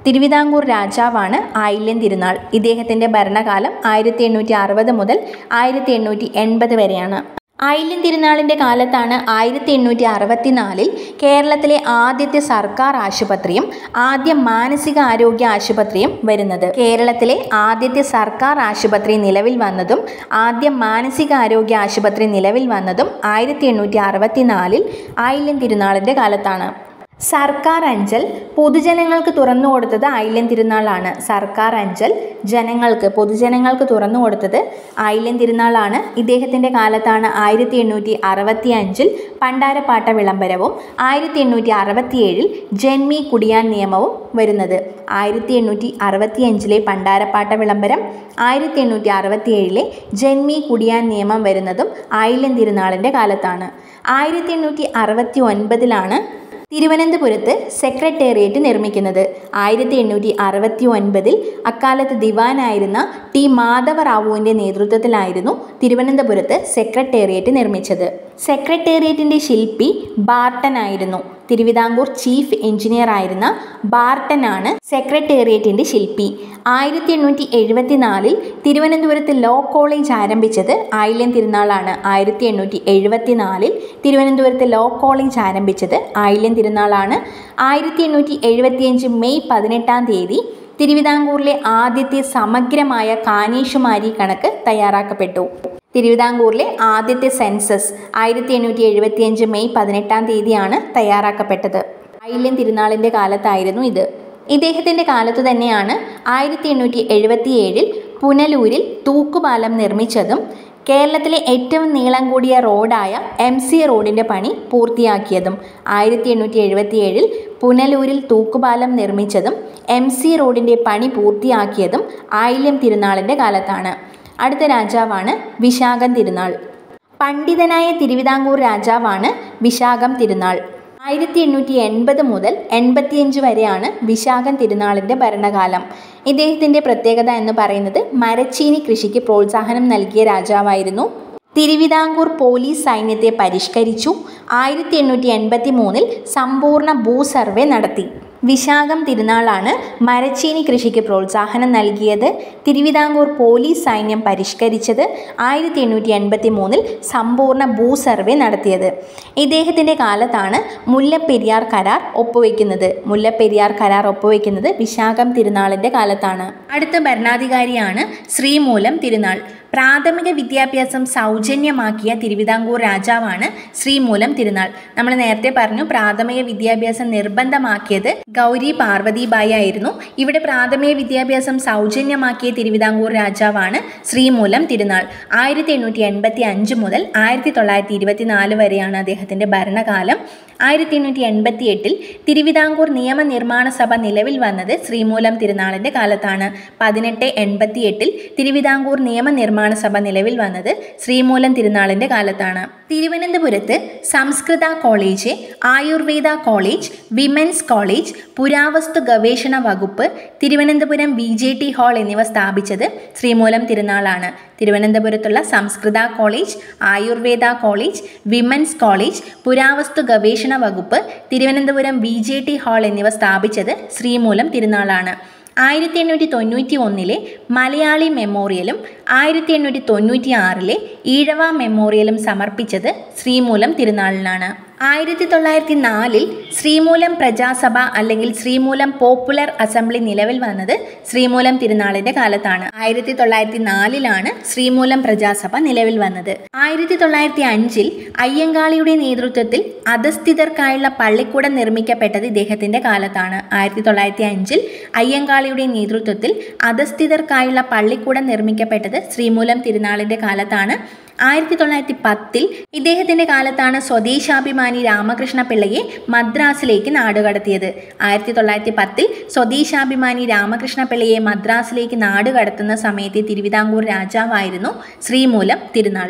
തിരുവിതാംകൂർ രാജാവാണ് ആയില്യം തിരുനാൾ ഇദ്ദേഹത്തിൻ്റെ ഭരണകാലം ആയിരത്തി എണ്ണൂറ്റി അറുപത് മുതൽ ആയിരത്തി എണ്ണൂറ്റി എൺപത് വരെയാണ് ആയില്യം തിരുനാളിൻ്റെ കാലത്താണ് ആയിരത്തി എണ്ണൂറ്റി അറുപത്തിനാലിൽ കേരളത്തിലെ ആദ്യത്തെ സർക്കാർ ആശുപത്രിയും ആദ്യ മാനസിക ആരോഗ്യ ആശുപത്രിയും വരുന്നത് കേരളത്തിലെ ആദ്യത്തെ സർക്കാർ ആശുപത്രി നിലവിൽ വന്നതും ആദ്യ മാനസിക ആരോഗ്യ ആശുപത്രി നിലവിൽ വന്നതും ആയിരത്തി എണ്ണൂറ്റി അറുപത്തിനാലിൽ ആയില്യം തിരുനാളിൻ്റെ കാലത്താണ് സർക്കാർ അഞ്ചൽ പൊതുജനങ്ങൾക്ക് തുറന്നു കൊടുത്തത് ആയില്യം തിരുനാളാണ് സർക്കാർ അഞ്ചൽ ജനങ്ങൾക്ക് പൊതുജനങ്ങൾക്ക് തുറന്നു കൊടുത്തത് ആയില്യം തിരുനാളാണ് ഇദ്ദേഹത്തിൻ്റെ കാലത്താണ് ആയിരത്തി എണ്ണൂറ്റി അറുപത്തി അഞ്ചിൽ പണ്ടാരപ്പാട്ട വിളംബരവും ആയിരത്തി എണ്ണൂറ്റി അറുപത്തിയേഴിൽ ജന്മി കുടിയാൻ നിയമവും വരുന്നത് ആയിരത്തി എണ്ണൂറ്റി അറുപത്തി അഞ്ചിലെ പണ്ടാരപ്പാട്ട വിളംബരം ആയിരത്തി എണ്ണൂറ്റി അറുപത്തിയേഴിലെ ജന്മി കുടിയാൻ നിയമം വരുന്നതും ആയില്യം തിരുനാളിൻ്റെ കാലത്താണ് ആയിരത്തി എണ്ണൂറ്റി അറുപത്തി ഒൻപതിലാണ് തിരുവനന്തപുരത്ത് സെക്രട്ടേറിയറ്റ് നിർമ്മിക്കുന്നത് ആയിരത്തി എണ്ണൂറ്റി അറുപത്തി ഒൻപതിൽ അക്കാലത്ത് ദിവാനായിരുന്ന ടി മാധവറാവുവിൻ്റെ നേതൃത്വത്തിലായിരുന്നു തിരുവനന്തപുരത്ത് സെക്രട്ടേറിയറ്റ് നിർമ്മിച്ചത് സെക്രട്ടേറിയറ്റിൻ്റെ ശില്പി ബാർട്ടൻ ആയിരുന്നു തിരുവിതാംകൂർ ചീഫ് എഞ്ചിനീയർ ആയിരുന്ന ബാർട്ടനാണ് സെക്രട്ടേറിയറ്റിൻ്റെ ശില്പി ആയിരത്തി എണ്ണൂറ്റി എഴുപത്തിനാലിൽ തിരുവനന്തപുരത്ത് ലോ കോളേജ് ആരംഭിച്ചത് ആയില്യം തിരുനാളാണ് ആയിരത്തി എണ്ണൂറ്റി എഴുപത്തിനാലിൽ തിരുവനന്തപുരത്ത് ലോ കോളേജ് ആരംഭിച്ചത് ആയില്യം തിരുനാളാണ് ആയിരത്തി എണ്ണൂറ്റി എഴുപത്തിയഞ്ച് മെയ് പതിനെട്ടാം തീയതി തിരുവിതാംകൂറിലെ ആദ്യത്തെ സമഗ്രമായ കാനേഷുമാരി കണക്ക് തയ്യാറാക്കപ്പെട്ടു തിരുവിതാംകൂറിലെ ആദ്യത്തെ സെൻസസ് ആയിരത്തി എണ്ണൂറ്റി എഴുപത്തിയഞ്ച് മെയ് പതിനെട്ടാം തീയതിയാണ് തയ്യാറാക്കപ്പെട്ടത് ആയില്യം തിരുനാളിൻ്റെ കാലത്തായിരുന്നു ഇത് ഇദ്ദേഹത്തിൻ്റെ കാലത്തു തന്നെയാണ് ആയിരത്തി എണ്ണൂറ്റി എഴുപത്തിയേഴിൽ പുനലൂരിൽ തൂക്കുപാലം നിർമ്മിച്ചതും കേരളത്തിലെ ഏറ്റവും നീളം കൂടിയ റോഡായ എം സി റോഡിൻ്റെ പണി പൂർത്തിയാക്കിയതും ആയിരത്തി എണ്ണൂറ്റി എഴുപത്തിയേഴിൽ പുനലൂരിൽ തൂക്കുപാലം നിർമ്മിച്ചതും എം സി റോഡിൻ്റെ പണി പൂർത്തിയാക്കിയതും ആയില്യം തിരുനാളിൻ്റെ കാലത്താണ് അടുത്ത രാജാവാണ് വിശാഖം തിരുനാൾ പണ്ഡിതനായ തിരുവിതാംകൂർ രാജാവാണ് വിശാഖം തിരുനാൾ ആയിരത്തി എണ്ണൂറ്റി എൺപത് മുതൽ എൺപത്തിയഞ്ച് വരെയാണ് വിശാഖം തിരുനാളിൻ്റെ ഭരണകാലം ഇദ്ദേഹത്തിൻ്റെ പ്രത്യേകത എന്ന് പറയുന്നത് മരച്ചീനി കൃഷിക്ക് പ്രോത്സാഹനം നൽകിയ രാജാവായിരുന്നു തിരുവിതാംകൂർ പോലീസ് സൈന്യത്തെ പരിഷ്കരിച്ചു ആയിരത്തി എണ്ണൂറ്റി എൺപത്തി മൂന്നിൽ സമ്പൂർണ്ണ ഭൂസർവേ നടത്തി വിശാഖം തിരുനാളാണ് മരച്ചീനി കൃഷിക്ക് പ്രോത്സാഹനം നൽകിയത് തിരുവിതാംകൂർ പോലീസ് സൈന്യം പരിഷ്കരിച്ചത് ആയിരത്തി എണ്ണൂറ്റി എൺപത്തി മൂന്നിൽ സമ്പൂർണ്ണ ഭൂസർവേ നടത്തിയത് ഇദ്ദേഹത്തിൻ്റെ കാലത്താണ് മുല്ലപ്പെരിയാർ കരാർ ഒപ്പുവെക്കുന്നത് മുല്ലപ്പെരിയാർ കരാർ ഒപ്പുവെക്കുന്നത് വിശാഖം തിരുനാളിൻ്റെ കാലത്താണ് അടുത്ത ഭരണാധികാരിയാണ് ശ്രീമൂലം തിരുനാൾ പ്രാഥമിക വിദ്യാഭ്യാസം സൗജന്യമാക്കിയ തിരുവിതാംകൂർ രാജാവാണ് ശ്രീമൂലം തിരുനാൾ നമ്മൾ നേരത്തെ പറഞ്ഞു പ്രാഥമിക വിദ്യാഭ്യാസം നിർബന്ധമാക്കിയത് ഗൗരി പാർവതിബായി ആയിരുന്നു ഇവിടെ പ്രാഥമിക വിദ്യാഭ്യാസം സൗജന്യമാക്കിയ തിരുവിതാംകൂർ രാജാവാണ് ശ്രീമൂലം തിരുനാൾ ആയിരത്തി എണ്ണൂറ്റി എൺപത്തി അഞ്ച് മുതൽ ആയിരത്തി തൊള്ളായിരത്തി ഇരുപത്തിനാല് വരെയാണ് അദ്ദേഹത്തിൻ്റെ ഭരണകാലം ആയിരത്തി എണ്ണൂറ്റി എൺപത്തി എട്ടിൽ തിരുവിതാംകൂർ നിയമനിർമ്മാണ സഭ നിലവിൽ വന്നത് ശ്രീമൂലം തിരുനാളിൻ്റെ കാലത്താണ് പതിനെട്ട് എൺപത്തി എട്ടിൽ തിരുവിതാംകൂർ നിയമനിർമ്മാണ സഭ നിലവിൽ വന്നത് ശ്രീമൂലം തിരുനാളിൻ്റെ കാലത്താണ് തിരുവനന്തപുരത്ത് സംസ്കൃത college Ayurveda college women's college പുരാവസ്തു ഗവേഷണ വകുപ്പ് Thiruvananthapuram V J T hall എന്നിവ സ്ഥാപിച്ചത് ശ്രീമൂലം തിരുനാളാണ് തിരുവനന്തപുരത്തുള്ള സംസ്കൃത college Ayurveda college women's college പുരാവസ്തു ഗവേഷണ വകുപ്പ് Thiruvananthapuram V J T hall എന്നിവ സ്ഥാപിച്ചത് ശ്രീമൂലം തിരുനാളാണ് ആയിരത്തി എണ്ണൂറ്റി തൊണ്ണൂറ്റി ഒന്നിലെ മലയാളി മെമ്മോറിയലും ആയിരത്തി എണ്ണൂറ്റി തൊണ്ണൂറ്റി ആറിലെ ഈഴവ മെമ്മോറിയലും സമർപ്പിച്ചത് ശ്രീമൂലം തിരുനാളിനാണ് ആയിരത്തി തൊള്ളായിരത്തി നാലിൽ ശ്രീമൂലം പ്രജാസഭ അല്ലെങ്കിൽ ശ്രീമൂലം പോപ്പുലർ അസംബ്ലി നിലവിൽ വന്നത് ശ്രീമൂലം തിരുനാളിന്റെ കാലത്താണ് ആയിരത്തി തൊള്ളായിരത്തി നാലിലാണ് ശ്രീമൂലം പ്രജാസഭ നിലവിൽ വന്നത് ആയിരത്തി തൊള്ളായിരത്തി അഞ്ചിൽ അയ്യങ്കാളിയുടെ നേതൃത്വത്തിൽ അധസ്ഥിതർക്കായുള്ള പള്ളിക്കൂടം നിർമ്മിക്കപ്പെട്ടത് ഇദ്ദേഹത്തിന്റെ കാലത്താണ് ആയിരത്തി തൊള്ളായിരത്തി അഞ്ചിൽ അയ്യങ്കാളിയുടെ നേതൃത്വത്തിൽ അധസ്ഥിതർക്കായുള്ള പള്ളിക്കൂടം നിർമ്മിക്കപ്പെട്ടത് ശ്രീമൂലം തിരുനാളിന്റെ കാലത്താണ് ആയിരത്തി തൊള്ളായിരത്തി പത്തിൽ ഇദ്ദേഹത്തിന്റെ കാലത്താണ് സ്വദേശാഭിമാനി രാമകൃഷ്ണ പിള്ളയെ മദ്രാസിലേക്ക് നാടുകടത്തിയത് ആയിരത്തി തൊള്ളായിരത്തി പത്തിൽ സ്വദേശാഭിമാനി രാമകൃഷ്ണ പിള്ളയെ മദ്രാസിലേക്ക് നാടുകടത്തുന്ന സമയത്തെ തിരുവിതാംകൂർ രാജാവായിരുന്നു ശ്രീമൂലം തിരുനാൾ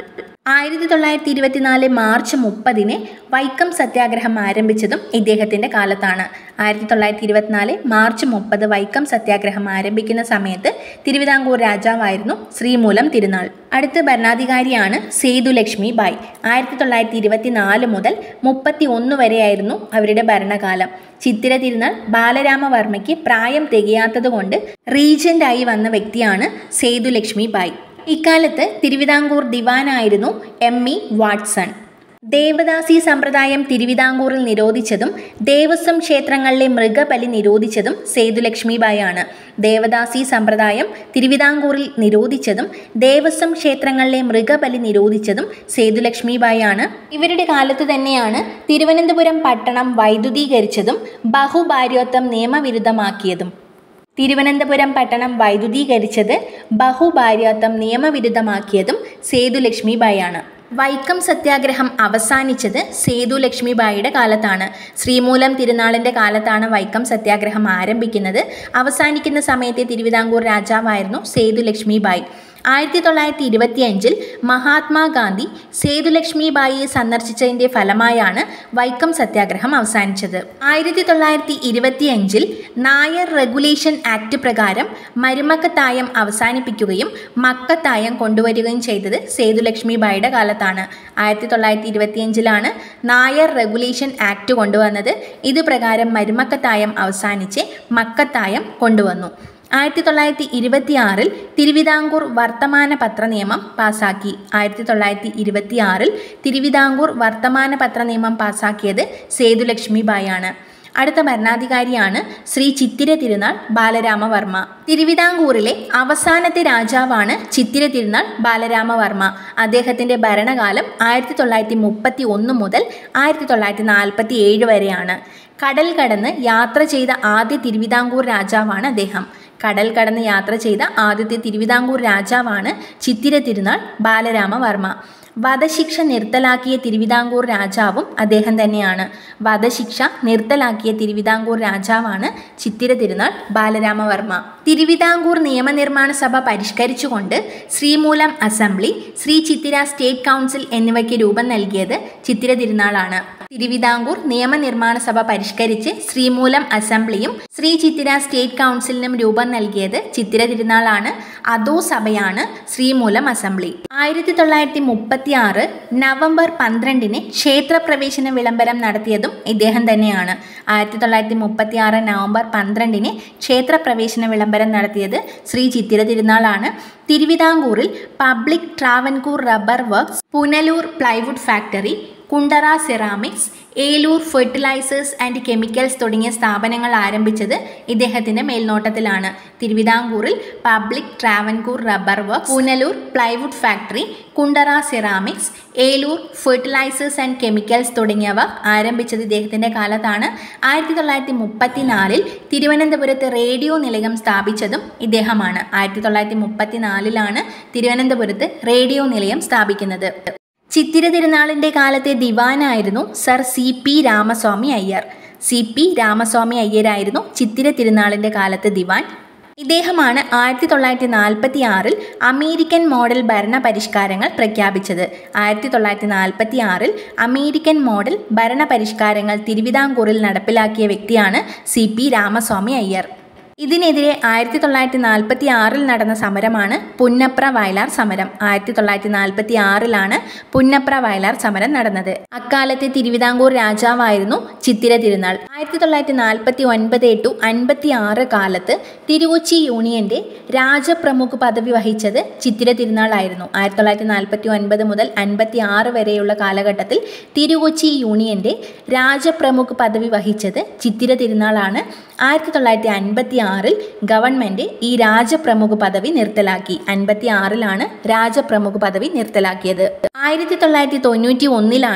ആയിരത്തി തൊള്ളായിരത്തി ഇരുപത്തിനാല് മാർച്ച് മുപ്പതിന് വൈക്കം സത്യാഗ്രഹം ആരംഭിച്ചതും ഇദ്ദേഹത്തിൻ്റെ കാലത്താണ് ആയിരത്തി തൊള്ളായിരത്തി ഇരുപത്തിനാല് മാർച്ച് മുപ്പത് വൈക്കം സത്യാഗ്രഹം ആരംഭിക്കുന്ന സമയത്ത് തിരുവിതാംകൂർ രാജാവായിരുന്നു ശ്രീമൂലം തിരുനാൾ അടുത്ത ഭരണാധികാരിയാണ് സേതുലക്ഷ്മി ബായ് ആയിരത്തി തൊള്ളായിരത്തി ഇരുപത്തിനാല് മുതൽ മുപ്പത്തി ഒന്ന് വരെയായിരുന്നു അവരുടെ ഭരണകാലം ചിത്തിര തിരുനാൾ ബാലരാമവർമ്മയ്ക്ക് പ്രായം തികയാത്തതുകൊണ്ട് റീജൻ്റായി വന്ന വ്യക്തിയാണ് സേതുലക്ഷ്മി ബായ് ഇക്കാലത്ത് തിരുവിതാംകൂർ ദിവാനായിരുന്നു എം ഇ വാട്സൺ ദേവദാസി സമ്പ്രദായം തിരുവിതാംകൂറിൽ നിരോധിച്ചതും ദേവസ്വം ക്ഷേത്രങ്ങളിലെ മൃഗബലി നിരോധിച്ചതും സേതുലക്ഷ്മിബായാണ് ദേവദാസി സമ്പ്രദായം തിരുവിതാംകൂറിൽ നിരോധിച്ചതും ദേവസ്വം ക്ഷേത്രങ്ങളിലെ മൃഗബലി നിരോധിച്ചതും സേതുലക്ഷ്മിബായാണ് ഇവരുടെ കാലത്ത് തന്നെയാണ് തിരുവനന്തപുരം പട്ടണം വൈദ്യുതീകരിച്ചതും ബഹുഭാര്യോത്വം നിയമവിരുദ്ധമാക്കിയതും തിരുവനന്തപുരം പട്ടണം വൈദ്യുതീകരിച്ചത് ബഹുഭാര്യാത്വം നിയമവിരുദ്ധമാക്കിയതും സേതുലക്ഷ്മിബായാണ് വൈക്കം സത്യാഗ്രഹം അവസാനിച്ചത് സേതുലക്ഷ്മിബായിയുടെ കാലത്താണ് ശ്രീമൂലം തിരുനാളിൻ്റെ കാലത്താണ് വൈക്കം സത്യാഗ്രഹം ആരംഭിക്കുന്നത് അവസാനിക്കുന്ന സമയത്തെ തിരുവിതാംകൂർ രാജാവായിരുന്നു സേതുലക്ഷ്മിബായി ആയിരത്തി തൊള്ളായിരത്തി ഇരുപത്തിയഞ്ചിൽ മഹാത്മാഗാന്ധി സേതുലക്ഷ്മിബായിയെ സന്ദർശിച്ചതിൻ്റെ ഫലമായാണ് വൈക്കം സത്യാഗ്രഹം അവസാനിച്ചത് ആയിരത്തി തൊള്ളായിരത്തി ഇരുപത്തിയഞ്ചിൽ നായർ റെഗുലേഷൻ ആക്ട് പ്രകാരം മരുമക്കത്തായം അവസാനിപ്പിക്കുകയും മക്കത്തായം കൊണ്ടുവരികയും ചെയ്തത് സേതുലക്ഷ്മിബായിയുടെ കാലത്താണ് ആയിരത്തി തൊള്ളായിരത്തി ഇരുപത്തിയഞ്ചിലാണ് നായർ റെഗുലേഷൻ ആക്ട് കൊണ്ടുവന്നത് ഇത് പ്രകാരം മരുമക്കത്തായം അവസാനിച്ച് മക്കത്തായം കൊണ്ടുവന്നു ആയിരത്തി തൊള്ളായിരത്തി ഇരുപത്തിയാറിൽ തിരുവിതാംകൂർ വർത്തമാന പത്ര നിയമം പാസാക്കി ആയിരത്തി തൊള്ളായിരത്തി ഇരുപത്തിയാറിൽ തിരുവിതാംകൂർ വർത്തമാന പത്ര നിയമം പാസാക്കിയത് സേതുലക്ഷ്മിബായാണ് അടുത്ത ഭരണാധികാരിയാണ് ശ്രീ ചിത്തിര തിരുനാൾ ബാലരാമവർമ്മ തിരുവിതാംകൂറിലെ അവസാനത്തെ രാജാവാണ് ചിത്തിര തിരുനാൾ ബാലരാമവർമ്മ അദ്ദേഹത്തിൻ്റെ ഭരണകാലം ആയിരത്തി തൊള്ളായിരത്തി മുപ്പത്തി ഒന്ന് മുതൽ ആയിരത്തി തൊള്ളായിരത്തി നാൽപ്പത്തി ഏഴ് വരെയാണ് കടൽ കടന്ന് യാത്ര ചെയ്ത ആദ്യ തിരുവിതാംകൂർ രാജാവാണ് അദ്ദേഹം കടൽ കടന്ന് യാത്ര ചെയ്ത ആദ്യത്തെ തിരുവിതാംകൂർ രാജാവാണ് ചിത്തിര തിരുനാൾ ബാലരാമവർമ്മ വധശിക്ഷ നിർത്തലാക്കിയ തിരുവിതാംകൂർ രാജാവും അദ്ദേഹം തന്നെയാണ് വധശിക്ഷ നിർത്തലാക്കിയ തിരുവിതാംകൂർ രാജാവാണ് ചിത്തിര തിരുനാൾ ബാലരാമവർമ്മ തിരുവിതാംകൂർ നിയമനിർമ്മാണ സഭ പരിഷ്കരിച്ചുകൊണ്ട് Sreemoolam assembly Sree Chithira state council എന്നിവയ്ക്ക് രൂപം നൽകിയത് ചിത്തിര തിരുനാളാണ് തിരുവിതാംകൂർ നിയമനിർമ്മാണ സഭ പരിഷ്കരിച്ച് ശ്രീമൂലം അസംബ്ലിയും ശ്രീ ചിത്തിര സ്റ്റേറ്റ് കൗൺസിലിനും രൂപം നൽകിയത് ചിത്തിര തിരുനാളാണ് അതോ സഭയാണ് ശ്രീമൂലം അസംബ്ലി ആയിരത്തി തൊള്ളായിരത്തി മുപ്പത്തി ആറ് നവംബർ പന്ത്രണ്ടിന് ക്ഷേത്രപ്രവേശന വിളംബരം നടത്തിയതും ഇദ്ദേഹം തന്നെയാണ് ആയിരത്തി തൊള്ളായിരത്തി മുപ്പത്തി ആറ് നവംബർ പന്ത്രണ്ടിന് ക്ഷേത്രപ്രവേശന വിളംബരം നടത്തിയത് ശ്രീ ചിത്തിര തിരുനാളാണ് തിരുവിതാംകൂറിൽ public Travancore rubber works Punalur plywood factory Kundara ceramics Eloor fertilisers and chemicals തുടങ്ങിയ സ്ഥാപനങ്ങൾ ആരംഭിച്ചത് ഇദ്ദേഹത്തിൻ്റെ മേൽനോട്ടത്തിലാണ് തിരുവിതാംകൂറിൽ public Travancore rubber works Punalur plywood factory Kundara ceramics Eloor fertilisers and chemicals തുടങ്ങിയവ ആരംഭിച്ചത് ഇദ്ദേഹത്തിൻ്റെ കാലത്താണ് ആയിരത്തി തൊള്ളായിരത്തി മുപ്പത്തിനാലിൽ തിരുവനന്തപുരത്ത് റേഡിയോ നിലയം സ്ഥാപിച്ചതും ഇദ്ദേഹമാണ് ആയിരത്തി തൊള്ളായിരത്തി മുപ്പത്തിനാലിലാണ് തിരുവനന്തപുരത്ത് റേഡിയോ നിലയം സ്ഥാപിക്കുന്നത് ചിത്തിര തിരുനാളിൻ്റെ കാലത്തെ ദിവാനായിരുന്നു sir C P Ramaswami Iyer C P Ramaswami അയ്യരായിരുന്നു ചിത്തിര തിരുനാളിൻ്റെ കാലത്ത് ദിവാൻ ഇദ്ദേഹമാണ് ആയിരത്തി തൊള്ളായിരത്തി നാൽപ്പത്തി ആറിൽ അമേരിക്കൻ മോഡൽ ഭരണ പരിഷ്കാരങ്ങൾ പ്രഖ്യാപിച്ചത് ആയിരത്തി തൊള്ളായിരത്തി നാൽപ്പത്തി ആറിൽ അമേരിക്കൻ മോഡൽ ഭരണ പരിഷ്കാരങ്ങൾ തിരുവിതാംകൂറിൽ നടപ്പിലാക്കിയ വ്യക്തിയാണ് സി പി രാമസ്വാമി അയ്യർ ഇതിനെതിരെ ആയിരത്തി തൊള്ളായിരത്തി നാൽപ്പത്തി ആറിൽ നടന്ന സമരമാണ് പുന്നപ്ര വയലാർ സമരം ആയിരത്തി തൊള്ളായിരത്തി നാൽപ്പത്തി ആറിലാണ് പുന്നപ്ര വയലാർ സമരം നടന്നത് അക്കാലത്തെ തിരുവിതാംകൂർ രാജാവായിരുന്നു ചിത്തിര തിരുനാൾ ആയിരത്തി തൊള്ളായിരത്തി നാൽപ്പത്തി ഒൻപത് ടു അൻപത്തി ആറ് കാലത്ത് തിരുവച്ചി യൂണിയന്റെ രാജപ്രമുഖ പദവി വഹിച്ചത് ചിത്തിര തിരുനാളായിരുന്നു ആയിരത്തി തൊള്ളായിരത്തി നാൽപ്പത്തി ഒൻപത് മുതൽ അൻപത്തി ആറ് വരെയുള്ള കാലഘട്ടത്തിൽ തിരുവച്ചി യൂണിയന്റെ രാജപ്രമുഖ പദവി വഹിച്ചത് ചിത്തിര തിരുനാളാണ് ആയിരത്തി തൊള്ളായിരത്തി അൻപത്തി ആറിൽ ഗവൺമെൻറ് ഈ രാജപ്രമുഖ പദവി നിർത്തലാക്കി അൻപത്തി ആറിലാണ് രാജപ്രമുഖ പദവി നിർത്തലാക്കിയത് ആയിരത്തി തൊള്ളായിരത്തി തൊണ്ണൂറ്റി ഒന്നിലാണ്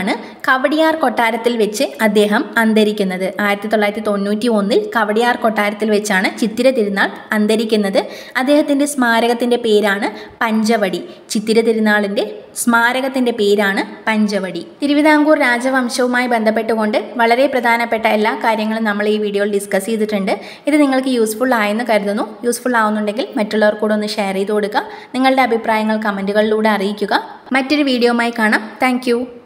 കവടിയാർ കൊട്ടാരത്തിൽ വെച്ച് അദ്ദേഹം അന്തരിക്കുന്നത് ആയിരത്തി തൊള്ളായിരത്തി തൊണ്ണൂറ്റി ഒന്നിൽ കവടിയാർ കൊട്ടാരത്തിൽ വെച്ചാണ് ചിത്തിര തിരുനാൾ അന്തരിക്കുന്നത് അദ്ദേഹത്തിൻ്റെ സ്മാരകത്തിൻ്റെ പേരാണ് പഞ്ചവടി ചിത്തിര തിരുനാളിൻ്റെ സ്മാരകത്തിൻ്റെ പേരാണ് പഞ്ചവടി തിരുവിതാംകൂർ രാജവംശവുമായി ബന്ധപ്പെട്ടുകൊണ്ട് വളരെ പ്രധാനപ്പെട്ട എല്ലാ കാര്യങ്ങളും നമ്മൾ ഈ വീഡിയോയിൽ ഡിസ്കസ് ചെയ്തിട്ടുണ്ട് ഇത് നിങ്ങൾക്ക് യൂസ്ഫുൾ ആയെന്ന് കരുതുന്നു യൂസ്ഫുൾ ആവുന്നുണ്ടെങ്കിൽ മറ്റുള്ളവർ കൂടെ ഒന്ന് ഷെയർ ചെയ്ത് കൊടുക്കുക നിങ്ങളുടെ അഭിപ്രായങ്ങൾ കമൻറ്റുകളിലൂടെ അറിയിക്കുക മറ്റൊരു വീഡിയോയുമായി കാണാം താങ്ക്